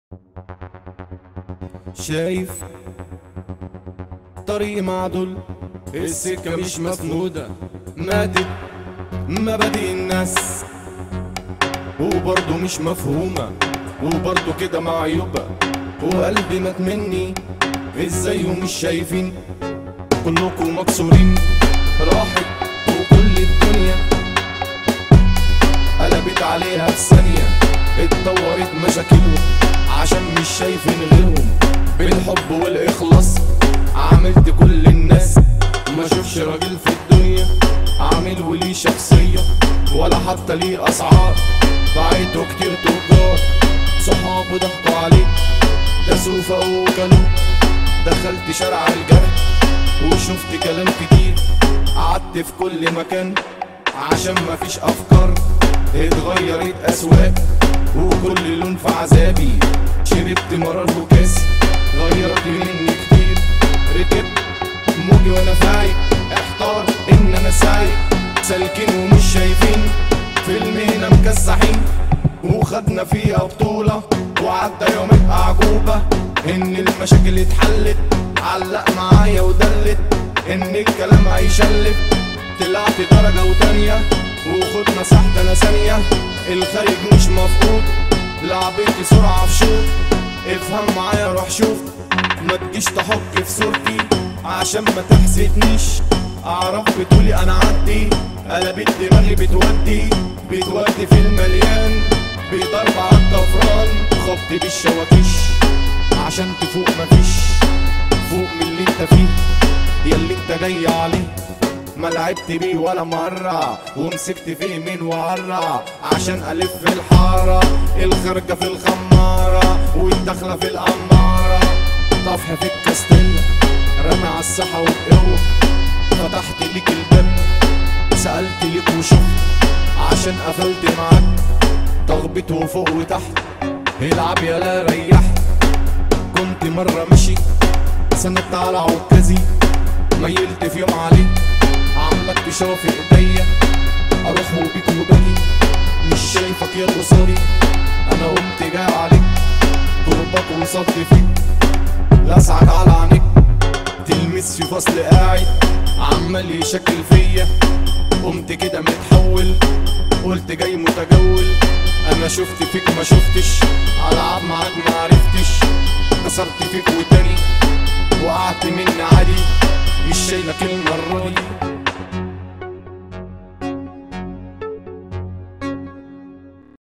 شايف طريق معدول السكة مش مسنودة مادت مبادئ الناس وبرضه مش مفهومة وبرضه كده معيوبة وقلبي مات مني ازاي ومش شايفين كلكم مكسورين راحت وكل الدنيا قلبت عليها في ثانية اتطورت مشاكلهم عشان مش شايفين غيرهم بالحب والإخلاص عملت كل الناس ما شوفش راجل في الدنيا عامل وليه شخصية ولا حتى ليه أسعار بعته كتير تجار صحابه ضحكوا عليه داسوا فوقه وكلوه دخلت شارع الجرح وشفت كلام كتير قعدت في كل مكان عشان مفيش افكار اتغيرت اسواق وكل لون في عذابي شربت مرار وكاس غيرت مني كتير ركبت موجي وانا فايق احتار ان انا سايق سالكين ومش شايفين فيلمنا مكسحين وخدنا فيها بطولة وعدى يومين أعجوبة إن المشاكل اتحلت علق معايا ودلت إن الكلام هيشلت طلعت درجة وتانية وخد مساحتي أنا ثانية الخارج مش مفقود لعبتي سرعة في شوط افهم معايا روح شوف ما تجيش تحك في صورتي عشان ما تحسدنيش اعرف بتقولي انا عدي قلبت دماغي بتودي بتودي في المليان بضرب على الطفران خبط بالشواكيش عشان تفوق مفيش فوق من اللي انت فيه ياللي انت جاي عليه ما لعبت بيه ولا مرة ومسكت فيه مين وعرة عشان ألف في الحارة الخارجة في الخمارة والداخلة في الأمارة طفح في الكاستيلا رمى على الساحة وبقوة فتحت ليك الباب سألت ليك وشفت عشان قفلت معاك تخبط وفوق وتحت العب يلا ريح كنت مرة ماشي سندت على عكازي ميلت في يوم عليك عمك تشوف ايديا اروح وبيك وباجي مش شايفك يا قصادي انا قمت جاي عليك قربك وصلت فيك لسعك على عينيك تلمس في فصل قاعد عمال يشكل فيا قمت كده متحول قلت جاي متجول انا شفت فيك ما شفتش العب معاك ما عرفتش كسرت فيك وتاني وقعت مني عادي مش شايله كلمه